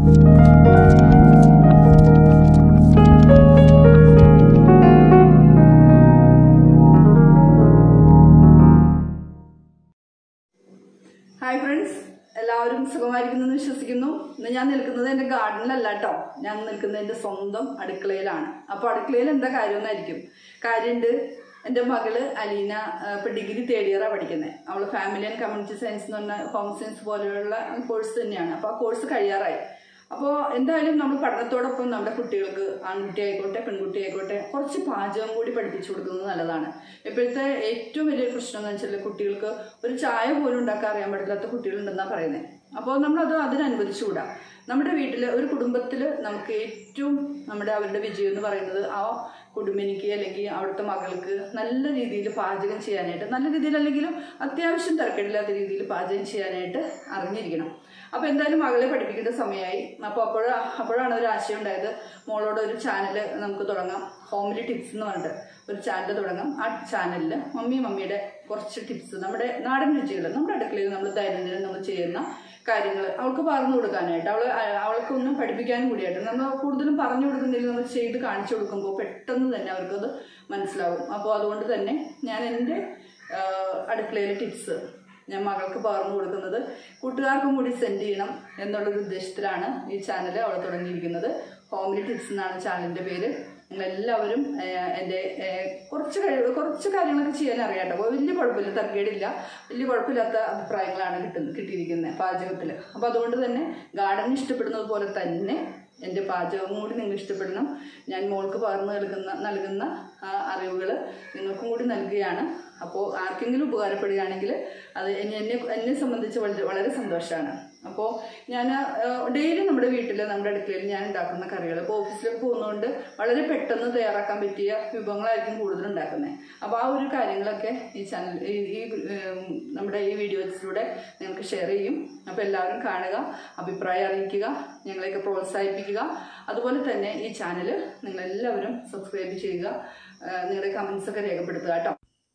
hi friends എല്ലാവരും സുഖമായിരിക്കുന്നു എന്ന് വിശ്വസിക്കുന്നു ഇന്ന് ഞാൻ നിൽക്കുന്നത് എൻ്റെ ഗാർഡനിലല്ല കേട്ടോ ഞാൻ നിൽക്കുന്നത് എൻ്റെ സ്വന്തം അടുക്കളയിലാണ് അപ്പോൾ അടുക്കളയിൽ എന്താ കാര്യമെന്നായിരിക്കും കാര്യമുണ്ട് എൻ്റെ മകള് അലീന ആ, ഇപ്പൊ ഡിഗ്രി തേർഡ് ഇയറാണ് പഠിക്കുന്നത് അവൾ ഫാമിലി ആൻഡ് കമ്മ്യൂണിറ്റി സയൻസ് എന്ന് പറഞ്ഞ ഹോം സയൻസ് പോലെയുള്ള കോഴ്സ് തന്നെയാണ് അപ്പോൾ ആ കോഴ്സ് കഴിയാറായി അപ്പോൾ എന്തായാലും നമ്മൾ പഠനത്തോടൊപ്പം നമ്മുടെ കുട്ടികൾക്ക് ആൺകുട്ടി ആയിക്കോട്ടെ പെൺകുട്ടി ആയിക്കോട്ടെ കുറച്ച് പാചകം കൂടി പഠിപ്പിച്ചു കൊടുക്കുന്നത് നല്ലതാണ് ഇപ്പോഴത്തെ ഏറ്റവും വലിയ പ്രശ്നം എന്ന് വെച്ചാൽ കുട്ടികൾക്ക് ഒരു ചായ പോലും ഉണ്ടാക്കാൻ അറിയാൻ പാടില്ലാത്ത കുട്ടികളുണ്ടെന്നാണ് പറയുന്നത് അപ്പോൾ നമ്മളത് അതിനനുവദിച്ചുകൂടാ നമ്മുടെ വീട്ടിൽ ഒരു കുടുംബത്തിൽ നമുക്ക് ഏറ്റവും നമ്മുടെ അവരുടെ വിജയം എന്ന് പറയുന്നത് ആ കുടുംബിനിക്ക് അല്ലെങ്കിൽ അവിടുത്തെ മകൾക്ക് നല്ല രീതിയിൽ പാചകം ചെയ്യാനായിട്ട് നല്ല രീതിയിൽ അല്ലെങ്കിലും അത്യാവശ്യം തിരക്കേടില്ലാത്ത രീതിയിൽ പാചകം ചെയ്യാനായിട്ട് അറിഞ്ഞിരിക്കണം അപ്പോൾ എന്തായാലും മകളെ പഠിപ്പിക്കേണ്ട സമയമായി അപ്പോൾ അപ്പോൾ അപ്പോഴാണ് ഒരു ആശയം ഉണ്ടായത് മോളോട് ഒരു ചാനൽ നമുക്ക് തുടങ്ങാം ഹോംലി ടിപ്സ് എന്ന് പറഞ്ഞിട്ട് ഒരു ചാനൽ തുടങ്ങാം ആ ചാനലിൽ മമ്മി മമ്മിയുടെ കുറച്ച് ടിപ്സ് നമ്മുടെ നാടൻ രുചികൾ നമ്മുടെ അടുക്കളയിൽ നമ്മൾ ദൈനംദിനം നമ്മൾ ചെയ്യുന്ന കാര്യങ്ങൾ അവൾക്ക് പറഞ്ഞു കൊടുക്കാനായിട്ട് അവൾ അവൾക്കൊന്നും പഠിപ്പിക്കാനും കൂടിയായിട്ട് നമ്മൾ കൂടുതലും പറഞ്ഞു കൊടുക്കുന്നില്ല നമ്മൾ ചെയ്ത് കാണിച്ചു കൊടുക്കുമ്പോൾ പെട്ടെന്ന് തന്നെ അവർക്കത് മനസ്സിലാവും അപ്പോൾ അതുകൊണ്ട് തന്നെ ഞാൻ എൻ്റെ അടുക്കളയിലെ ടിപ്സ് ഞാൻ മകൾക്ക് പകർന്നു കൊടുക്കുന്നത് കൂട്ടുകാർക്കും കൂടി സെൻഡ് ചെയ്യണം എന്നുള്ളൊരു ഉദ്ദേശത്തിലാണ് ഈ ചാനൽ അവൾ തുടങ്ങിയിരിക്കുന്നത് ഹോംലി ടിപ്സ് എന്നാണ് ചാനലിൻ്റെ പേര് നിങ്ങളെല്ലാവരും ഏഹ്, എൻ്റെ ഏഹ്, കുറച്ച് കഴിവ് കുറച്ച് കാര്യങ്ങളൊക്കെ ചെയ്യാൻ അറിയാം കേട്ടോ വലിയ കുഴപ്പമില്ല തർക്കേടില്ല വലിയ കുഴപ്പമില്ലാത്ത അഭിപ്രായങ്ങളാണ് കിട്ടുന്നത് കിട്ടിയിരിക്കുന്നത് പാചകത്തിൽ അപ്പോൾ അതുകൊണ്ട് തന്നെ ഗാർഡൻ ഇഷ്ടപ്പെടുന്നത് പോലെ തന്നെ എൻ്റെ പാചകവും കൂടി നിങ്ങൾ ഇഷ്ടപ്പെടണം ഞാൻ മോൾക്ക് പകർന്നു നൽകുന്ന നൽകുന്ന അറിവുകൾ നിങ്ങൾക്കും കൂടി നൽകുകയാണ് അപ്പോൾ ആർക്കെങ്കിലും ഉപകാരപ്പെടുകയാണെങ്കിൽ അത് എന്നെ എന്നെ എന്നെ സംബന്ധിച്ച് വളരെ വളരെ സന്തോഷമാണ് അപ്പോൾ ഞാൻ ഡെയിലി നമ്മുടെ വീട്ടിൽ നമ്മുടെ അടുക്കളയിൽ ഞാൻ ഉണ്ടാക്കുന്ന കറികൾ ഇപ്പോൾ ഓഫീസിലേക്ക് പോകുന്നതുകൊണ്ട് വളരെ പെട്ടെന്ന് തയ്യാറാക്കാൻ പറ്റിയ വിഭവങ്ങളായിരിക്കും കൂടുതൽ ഉണ്ടാക്കുന്നത് അപ്പോൾ ആ ഒരു കാര്യങ്ങളൊക്കെ ഈ ചാനൽ ഈ ഈ ഉം, നമ്മുടെ ഈ വീഡിയോസിലൂടെ നിങ്ങൾക്ക് ഷെയർ ചെയ്യും അപ്പോൾ എല്ലാവരും കാണുക അഭിപ്രായം അറിയിക്കുക ഞങ്ങളെയൊക്കെ പ്രോത്സാഹിപ്പിക്കുക അതുപോലെ തന്നെ ഈ ചാനൽ നിങ്ങളെല്ലാവരും സബ്സ്ക്രൈബ് ചെയ്യുക ആ, നിങ്ങളുടെ കമൻസ് ഒക്കെ രേഖപ്പെടുത്തുക കേട്ടോ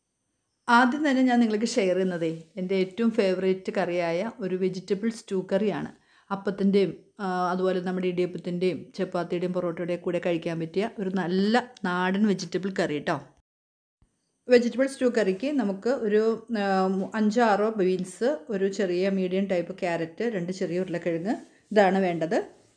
ആദ്യം തന്നെ ഞാൻ നിങ്ങൾക്ക് ഷെയർ ചെയ്യുന്നതേ എൻ്റെ ഏറ്റവും ഫേവറേറ്റ് കറിയായ ഒരു വെജിറ്റബിൾ സ്റ്റൂ കറിയാണ് അപ്പത്തിൻ്റെയും അതുപോലെ നമ്മുടെ ഇടിയപ്പത്തിൻ്റെയും ചപ്പാത്തിയുടെയും പൊറോട്ടയുടെയും കൂടെ കഴിക്കാൻ പറ്റിയ ഒരു നല്ല നാടൻ വെജിറ്റബിൾ കറി കേട്ടോ വെജിറ്റബിൾ സ്റ്റൂ കറിക്ക് നമുക്ക് ഒരു ആ, മു- അഞ്ചോ ആറോ ബീൻസ് ഒരു ചെറിയ മീഡിയം ടൈപ്പ് ക്യാരറ്റ് രണ്ട് ചെറിയ ഉരുളക്കിഴങ്ങ് ഇതാണ് വേണ്ടത്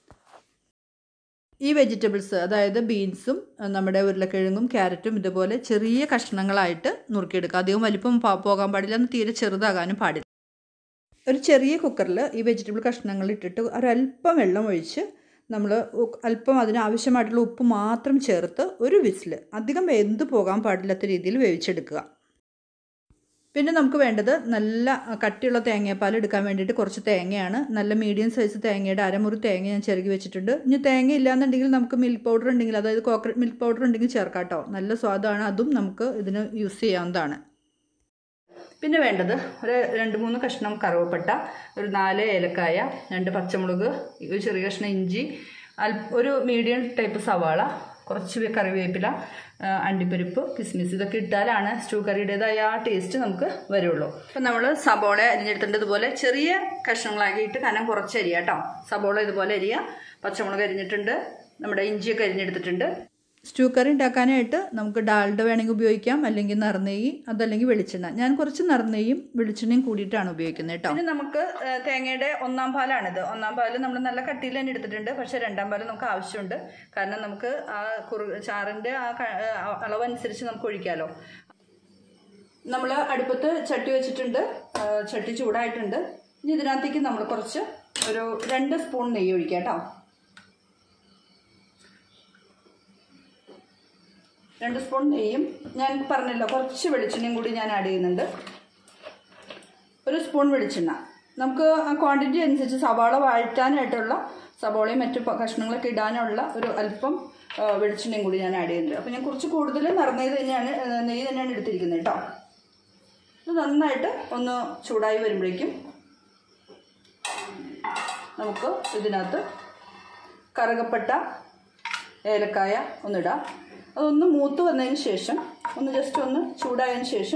ഈ വെജിറ്റബിൾസ് അതായത് ബീൻസും അഹ് നമ്മുടെ ഉരുളക്കിഴങ്ങും ക്യാരറ്റും ഇതുപോലെ ചെറിയ കഷ്ണങ്ങളായിട്ട് നുറുക്കിയെടുക്കുക അധികം വലിപ്പം പോ- പോകാൻ പാടില്ല എന്ന് തീരെ ചെറുതാകാനും പാടില്ല ഒരു ചെറിയ കുക്കറിൽ ഈ വെജിറ്റബിൾ കഷ്ണങ്ങൾ ഇട്ടിട്ട് ഒരല്പം വെള്ളം ഒഴിച്ച് നമ്മൾ അല്പം അതിന് ആവശ്യമായിട്ടുള്ള ഉപ്പ് മാത്രം ചേർത്ത് ഒരു വിസിൽ അധികം വെന്ത് പോകാൻ പാടില്ലാത്ത രീതിയിൽ വേവിച്ചെടുക്കുക പിന്നെ നമുക്ക് വേണ്ടത് നല്ല അഹ്, കട്ടിയുള്ള തേങ്ങാപ്പാൽ എടുക്കാൻ വേണ്ടിയിട്ട് കുറച്ച് തേങ്ങയാണ് നല്ല മീഡിയം സൈസ് തേങ്ങയുടെ അരമുറി തേങ്ങ ഞാൻ ചിരകി വെച്ചിട്ടുണ്ട് ഇനി തേങ്ങ ഇല്ലാന്നുണ്ടെങ്കിൽ നമുക്ക് മിൽക്ക് പൗഡർ ഉണ്ടെങ്കിൽ അതായത് കോക്കനട്ട് മിൽക്ക് പൗഡർ ഉണ്ടെങ്കിൽ ചേർക്കാം കേട്ടോ നല്ല സ്വാദാണ് അതും നമുക്ക് ഇതിന് യൂസ് ചെയ്യാവുന്നതാണ് പിന്നെ വേണ്ടത് ഒരു രണ്ട് മൂന്ന് കഷ്ണം കറുവപ്പട്ട ഒരു നാല് ഏലക്കായ രണ്ട് പച്ചമുളക് ഒരു ചെറിയ കഷ്ണം ഇഞ്ചി അല്പ ഒരു മീഡിയം ടൈപ്പ് സവാള കുറച്ച് കറിവേപ്പില ആ, അണ്ടിപ്പരിപ്പ് കിസ്മിസ് ഇതൊക്കെ ഇട്ടാലാണ് സ്റ്റൂ കറിയുടേതായ ആ ടേസ്റ്റ് നമുക്ക് വരുള്ളൂ അപ്പം നമ്മൾ സബോള അരിഞ്ഞെടുത്തിട്ടുണ്ട് ഇതുപോലെ ചെറിയ കഷ്ണങ്ങളാക്കിയിട്ട് കനം കുറച്ച് അരിയാം കേട്ടോ സബോള ഇതുപോലെ അരിയുക പച്ചമുളക് അരിഞ്ഞിട്ടുണ്ട് നമ്മുടെ ഇഞ്ചിയൊക്കെ അരിഞ്ഞെടുത്തിട്ടുണ്ട് സ്റ്റൂ കറി ഉണ്ടാക്കാനായിട്ട് നമുക്ക് ഡാൽഡ വേണമെങ്കിൽ ഉപയോഗിക്കാം അല്ലെങ്കിൽ നറുനെയ്യ് അതല്ലെങ്കിൽ വെളിച്ചെണ്ണ ഞാൻ കുറച്ച് നറുനെയ്യും വെളിച്ചെണ്ണയും കൂടിയിട്ടാണ് ഉപയോഗിക്കുന്നത് കേട്ടോ പിന്നെ നമുക്ക് ആ, തേങ്ങയുടെ ഒന്നാം പാലാണിത് ഒന്നാം പാല് നമ്മൾ നല്ല കട്ടിയിൽ തന്നെ എടുത്തിട്ടുണ്ട് പക്ഷേ രണ്ടാം പാല് നമുക്ക് ആവശ്യമുണ്ട് കാരണം നമുക്ക് ആ കുറു ചാറിൻ്റെ ആ ക- ആ അളവനുസരിച്ച് നമുക്ക് ഒഴിക്കാമല്ലോ നമ്മൾ അടുപ്പത്ത് ചട്ടി വെച്ചിട്ടുണ്ട് ആ, ചട്ടി ചൂടായിട്ടുണ്ട് ഇനി ഇതിനകത്തേക്ക് നമ്മൾ കുറച്ച് ഒരു രണ്ട് സ്പൂൺ നെയ്യ് ഒഴിക്കാം കേട്ടോ രണ്ട് സ്പൂൺ നെയ്യും ഞാൻ പറഞ്ഞല്ലോ കുറച്ച് വെളിച്ചെണ്ണയും കൂടി ഞാൻ ആഡ് ചെയ്യുന്നുണ്ട് ഒരു സ്പൂൺ വെളിച്ചെണ്ണ നമുക്ക് ആ ക്വാണ്ടിറ്റി അനുസരിച്ച് സവാള വഴറ്റാനായിട്ടുള്ള സവാളയും മറ്റു പ- കഷ്ണങ്ങളൊക്കെ ഇടാനുള്ള ഒരു അല്പം ആ, വെളിച്ചെണ്ണയും കൂടി ഞാൻ ആഡ് ചെയ്യുന്നുണ്ട് അപ്പോൾ ഞാൻ കുറച്ച് കൂടുതൽ നിറഞ്ഞത് തന്നെയാണ് ആ, നെയ്യ് തന്നെയാണ് എടുത്തിരിക്കുന്നത് കേട്ടോ ഇത് നന്നായിട്ട് ഒന്ന് ചൂടായി വരുമ്പോഴേക്കും നമുക്ക് ഇതിനകത്ത് കറുകപ്പട്ട ഏലക്കായ ഒന്നിടാം അതൊന്ന് മൂത്ത് വന്നതിന് ശേഷം ഒന്ന് ജസ്റ്റ് ഒന്ന് ചൂടായതിന് ശേഷം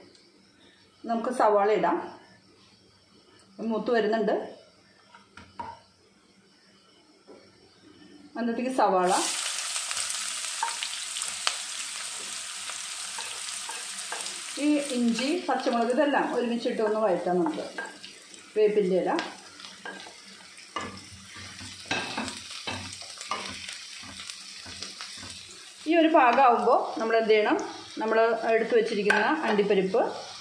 നമുക്ക് സവാള ഇടാം മൂത്ത് വരുന്നുണ്ട് അതിനകത്തേക്ക് സവാള ഈ ഇഞ്ചി പച്ചമുളക് ഇതെല്ലാം ഒരുമിച്ചിട്ട് ഒന്ന് വഴറ്റാം നമുക്ക് വേപ്പിൻ്റെ ഇല ഈ ഒരു പാകമാകുമ്പോൾ നമ്മൾ എന്ത് ചെയ്യണം നമ്മൾ എടുത്തു വെച്ചിരിക്കുന്ന അണ്ടിപ്പരിപ്പ്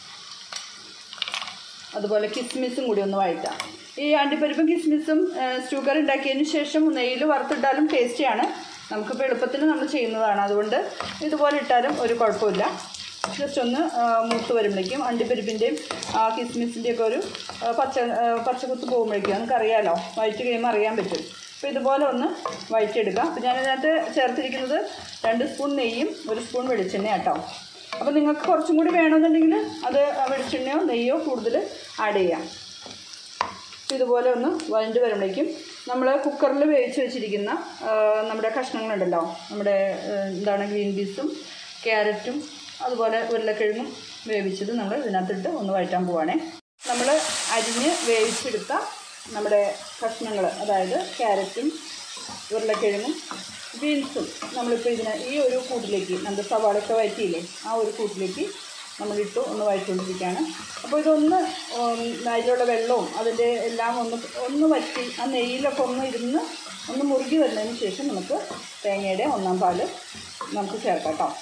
അതുപോലെ കിസ്മിസും കൂടി ഒന്ന് വഴറ്റാം ഈ അണ്ടിപ്പരിപ്പും കിസ്മിസും സ്റ്റൂ കറി ഉണ്ടാക്കിയതിന് ശേഷം നെയ്യിൽ വറുത്തിട്ടാലും ടേസ്റ്റിയാണ് നമുക്കിപ്പോൾ എളുപ്പത്തിന് നമ്മൾ ചെയ്യുന്നതാണ് അതുകൊണ്ട് ഇതുപോലെ ഇട്ടാലും ഒരു കുഴപ്പമില്ല ജസ്റ്റ് ഒന്ന് ആ, മൂത്ത് വരുമ്പോഴേക്കും അണ്ടിപ്പരിപ്പിൻ്റെയും കിസ്മിസിൻ്റെയും ഒക്കെ ഒരു ആ, പച്ച ആ, പച്ചക്കുത്ത് പോകുമ്പോഴേക്കും നമുക്ക് അറിയാമല്ലോ വഴറ്റി കഴിയുമ്പോൾ അറിയാൻ പറ്റും അപ്പോൾ ഇതുപോലെ ഒന്ന് വഴറ്റിയെടുക്കാം അപ്പോൾ ഞാനിതിനകത്ത് ചേർത്തിരിക്കുന്നത് രണ്ട് സ്പൂൺ നെയ്യും ഒരു സ്പൂൺ വെളിച്ചെണ്ണ കേട്ടോ അപ്പോൾ നിങ്ങൾക്ക് കുറച്ചും കൂടി വേണമെന്നുണ്ടെങ്കിൽ അത് വെളിച്ചെണ്ണയോ നെയ്യോ കൂടുതൽ ആഡ് ചെയ്യാം അപ്പോൾ ഇതുപോലെ ഒന്ന് വഴണ്ട് വരുമ്പോഴേക്കും നമ്മൾ കുക്കറിൽ വേവിച്ച് വെച്ചിരിക്കുന്ന ആ, നമ്മുടെ കഷ്ണങ്ങളുണ്ടല്ലോ നമ്മുടെ ആ, എന്താണ് ഗ്രീൻ പീസും ക്യാരറ്റും അതുപോലെ ഉരുളക്കിഴങ്ങും വേവിച്ചത് നമ്മൾ ഇതിനകത്തിട്ട് ഒന്ന് വഴറ്റാൻ പോവാണേ നമ്മൾ അരിഞ്ഞ് വേവിച്ചെടുത്ത നമ്മുടെ കഷ്ണങ്ങൾ അതായത് ക്യാരറ്റും ഉരുളക്കിഴങ്ങും ബീൻസും നമ്മളിപ്പോൾ ഇതിന് ഈ ഒരു കൂട്ടിലേക്ക് നമ്മുടെ സവാളൊക്കെ വഴറ്റിയില്ലേ ആ ഒരു കൂട്ടിലേക്ക് നമ്മളിട്ട് ഒന്ന് വഴറ്റുകൊണ്ടിരിക്കുകയാണ് അപ്പോൾ ഇതൊന്ന് ഉം, അതിലുള്ള വെള്ളവും അതിൻ്റെ എല്ലാം ഒന്ന് ഒന്ന് വറ്റി ആ നെയ്യിലൊക്കെ ഒന്ന് ഇരുന്ന് ഒന്ന് മുറുകി വരുന്നതിന് ശേഷം നമുക്ക് തേങ്ങയുടെ ഒന്നാം പാല് നമുക്ക് ചേർക്കാം കേട്ടോ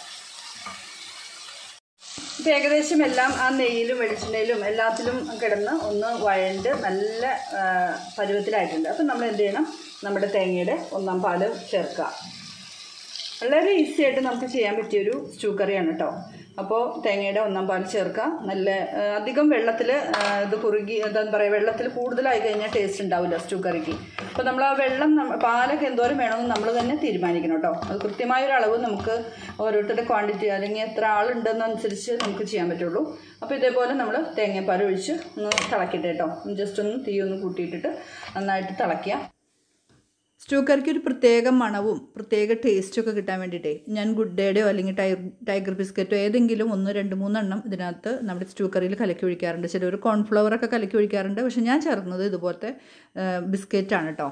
ഇപ്പം ഏകദേശം എല്ലാം ആ നെയ്യിലും വെളിച്ചെണ്ണയിലും എല്ലാത്തിലും കിടന്ന് ഒന്ന് വഴണ്ട് നല്ല ആ, പരുവത്തിലായിട്ടുണ്ട് അപ്പം നമ്മൾ എന്ത് ചെയ്യണം നമ്മുടെ തേങ്ങയുടെ ഒന്നാം പാല് ചേർക്കുക വളരെ ഈസി ആയിട്ട് നമുക്ക് ചെയ്യാൻ പറ്റിയൊരു സ്റ്റൂ കറിയാണ് കേട്ടോ അപ്പോൾ തേങ്ങയുടെ ഒന്നാം പാൽ ചേർക്കുക നല്ല ആ, അധികം വെള്ളത്തിൽ ഇത് കുറുകി എന്താ പറയുക വെള്ളത്തിൽ കൂടുതലായി കഴിഞ്ഞാൽ ടേസ്റ്റ് ഉണ്ടാവില്ല സ്റ്റൂ കറിക്ക് അപ്പോൾ നമ്മൾ ആ വെള്ളം നമ്മ- പാലൊക്കെ എന്തോരം വേണമെന്ന് നമ്മൾ തന്നെ തീരുമാനിക്കണം കേട്ടോ അത് കൃത്യമായൊരു അളവ് നമുക്ക് ഓരോരുത്തരുടെ ക്വാണ്ടിറ്റി അല്ലെങ്കിൽ എത്ര ആളുണ്ടെന്നനുസരിച്ച് നമുക്ക് ചെയ്യാൻ പറ്റുള്ളൂ അപ്പോൾ ഇതേപോലെ നമ്മൾ തേങ്ങാപ്പാൽ ഒഴിച്ച് ഒന്ന് തിളക്കട്ടെ കേട്ടോ ജസ്റ്റ് ഒന്ന് തീ ഒന്ന് കൂട്ടിയിട്ടിട്ട് നന്നായിട്ട് തിളയ്ക്കുക സ്റ്റൂ കറിക്ക് ഒരു പ്രത്യേക മണവും പ്രത്യേക ടേസ്റ്റും ഒക്കെ കിട്ടാൻ വേണ്ടിയിട്ടേ ഞാൻ ഗുഡ് ഡേയുടെയോ അല്ലെങ്കിൽ ടൈ ടൈഗർ ബിസ്ക്കറ്റോ ഏതെങ്കിലും ഒന്ന് രണ്ട് മൂന്നെണ്ണം ഇതിനകത്ത് നമ്മുടെ സ്റ്റൂ കറിയിൽ കലക്കി ഒഴിക്കാറുണ്ട് ചിലർ കോൺഫ്ലവർ ഒക്കെ കലക്കി ഒഴിക്കാറുണ്ട് പക്ഷെ ഞാൻ ചേർക്കുന്നത് ഇതുപോലത്തെ ബിസ്ക്കറ്റാണ് കേട്ടോ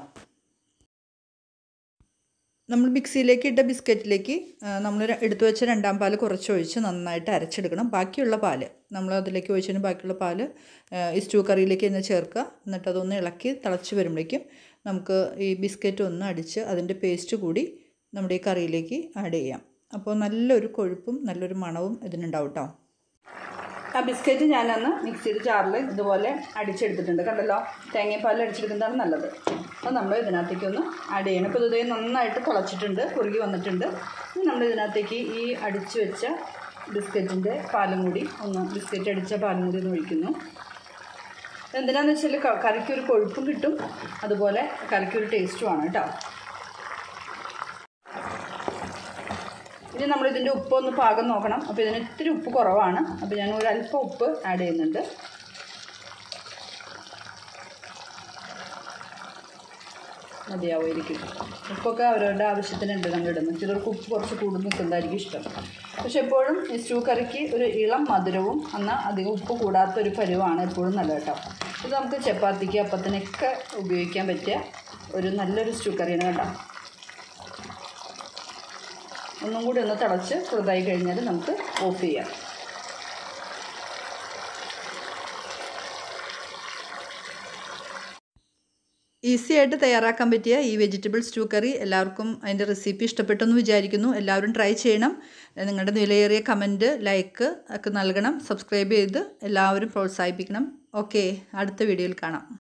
നമ്മൾ മിക്സിയിലേക്ക് ഇട്ട ബിസ്ക്കറ്റിലേക്ക് നമ്മൾ എടുത്തു വെച്ച രണ്ടാം പാല് കുറച്ചൊഴിച്ച് നന്നായിട്ട് അരച്ചെടുക്കണം ബാക്കിയുള്ള പാല് നമ്മൾ അതിലേക്ക് ഒഴിച്ചതിന് ബാക്കിയുള്ള പാല് ആ, ഈ സ്റ്റൂ കറിയിലേക്ക് തന്നെ ചേർക്കുക എന്നിട്ട് അതൊന്ന് ഇളക്കി തിളച്ച് വരുമ്പോഴേക്കും നമുക്ക് ഈ ബിസ്ക്കറ്റ് ഒന്ന് അടിച്ച് അതിൻ്റെ പേസ്റ്റ് കൂടി നമ്മുടെ ഈ കറിയിലേക്ക് ആഡ് ചെയ്യാം അപ്പോൾ നല്ലൊരു കൊഴുപ്പും നല്ലൊരു മണവും ഇതിനുണ്ടാവും കേട്ടോ ആ ബിസ്ക്കറ്റ് ഞാനന്ന് മിക്സിയുടെ ജാറിൽ ഇതുപോലെ അടിച്ചെടുത്തിട്ടുണ്ട് കണ്ടല്ലോ തേങ്ങാപ്പാലിൽ അടിച്ചെടുക്കുന്നതാണ് നല്ലത് അപ്പോൾ നമ്മൾ ഇതിനകത്തേക്ക് ഒന്ന് ആഡ് ചെയ്യണം അപ്പോൾ ഇതേ നന്നായിട്ട് തിളച്ചിട്ടുണ്ട് കുറുകി വന്നിട്ടുണ്ട് ഇനി നമ്മൾ ഇതിനകത്തേക്ക് ഈ അടിച്ചു വെച്ച ബിസ്ക്കറ്റിൻ്റെ പാലും കൂടി ഒന്ന് ബിസ്ക്കറ്റ് അടിച്ച പാലും കൂടി ഒന്ന് ഒഴിക്കുന്നു എന്തിനാന്ന് വെച്ചാൽ ക- കറിക്കൊരു കൊഴുപ്പും കിട്ടും അതുപോലെ കറിക്കൊരു ടേസ്റ്റുമാണ് കേട്ടോ ഇനി നമ്മൾ ഇതിൻ്റെ ഉപ്പ് ഒന്ന് പാകം നോക്കണം അപ്പോൾ ഇതിന് ഇത്തിരി ഉപ്പ് കുറവാണ് അപ്പോൾ ഞാൻ ഒരു അല്പം ഉപ്പ് ആഡ് ചെയ്യുന്നുണ്ട് മതിയാവുമായിരിക്കും ഉപ്പൊക്കെ അവരവരുടെ ആവശ്യത്തിനുണ്ട് നമ്മൾ ഇടുന്നത് ചിലർക്ക് ഉപ്പ് കുറച്ച് കൂടുതൽ നിൽക്കുന്നതായിരിക്കും ഇഷ്ടം പക്ഷെ എപ്പോഴും ഈ സ്റ്റൂ കറിക്ക് ഒരു ഇളം മധുരവും എന്നാൽ അധികം ഉപ്പ് കൂടാത്ത ഒരു പരുവാണ് എപ്പോഴും നല്ലത് കേട്ടോ ഇത് നമുക്ക് ചപ്പാത്തിക്ക് അപ്പത്തിനൊക്കെ ഉപയോഗിക്കാൻ പറ്റിയ ഒരു നല്ലൊരു സ്റ്റൂ കറിയാണ് കേട്ടോ ഒന്നും കൂടി ഒന്ന് തിളച്ച് ചെറുതായി കഴിഞ്ഞാൽ നമുക്ക് ഓഫ് ചെയ്യാം ഈസി ആയിട്ട് തയ്യാറാക്കാൻ പറ്റിയ ഈ വെജിറ്റബിൾ സ്റ്റൂ കറി എല്ലാവർക്കും അതിൻ്റെ റെസിപ്പി ഇഷ്ടപ്പെട്ടെന്ന് വിചാരിക്കുന്നു എല്ലാവരും ട്രൈ ചെയ്യണം നിങ്ങളുടെ വിലയേറിയ കമൻറ്റ് ലൈക്ക് ഒക്കെ നൽകണം സബ്സ്ക്രൈബ് ചെയ്ത് എല്ലാവരും പ്രോത്സാഹിപ്പിക്കണം ഓക്കെ അടുത്ത വീഡിയോയിൽ കാണാം